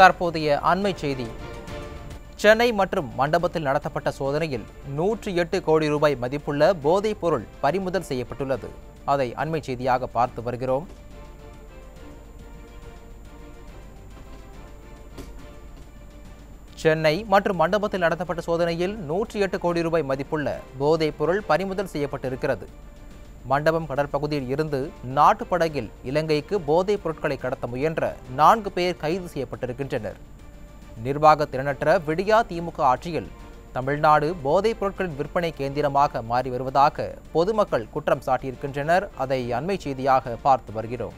தற்போதைய அண்மை செய்தி சென்னை மற்றும் மண்டபத்தில் நடத்தப்பட்ட சோதனையில் நூற்றி எட்டு கோடி ரூபாய் மதிப்புள்ள போதைப் பொருள் பறிமுதல் செய்யப்பட்டுள்ளது அதை அண்மை செய்தியாக பார்த்து வருகிறோம் சென்னை மற்றும் மண்டபத்தில் நடத்தப்பட்ட சோதனையில் நூற்றி எட்டு கோடி ரூபாய் மதிப்புள்ள போதைப் பொருள் பறிமுதல் செய்யப்பட்டிருக்கிறது மண்டபம் கடற்பகுதியில் இருந்து நாட்டு படகில் இலங்கைக்கு போதைப் பொருட்களை கடத்த முயன்ற நான்கு பேர் கைது செய்யப்பட்டிருக்கின்றனர் நிர்வாக திறனற்ற விடியா திமுக ஆட்சியில் தமிழ்நாடு போதைப் பொருட்களின் விற்பனை கேந்திரமாக மாறி வருவதாக பொதுமக்கள் குற்றம் சாட்டியிருக்கின்றனர் அதை அண்மை செய்தியாக பார்த்து வருகிறோம்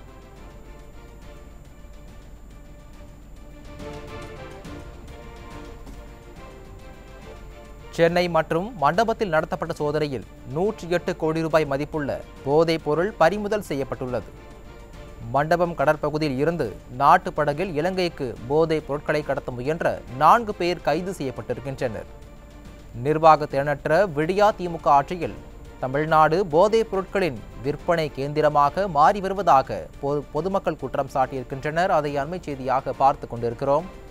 சென்னை மற்றும் மண்டபத்தில் நடத்தப்பட்ட சோதனையில் நூற்றி எட்டு கோடி ரூபாய் மதிப்புள்ள போதைப் பொருள் பறிமுதல் செய்யப்பட்டுள்ளது மண்டபம் கடற்பகுதியில் இருந்து நாட்டு படகில் இலங்கைக்கு போதைப் பொருட்களை கடத்த முயன்ற நான்கு பேர் கைது செய்யப்பட்டிருக்கின்றனர் நிர்வாக திறனற்ற விடியா திமுக ஆட்சியில் தமிழ்நாடு போதைப் பொருட்களின் விற்பனை கேந்திரமாக மாறி வருவதாக பொ- பொதுமக்கள் குற்றம் சாட்டியிருக்கின்றனர் அதை அண்மை செய்தியாக பார்த்து கொண்டிருக்கிறோம்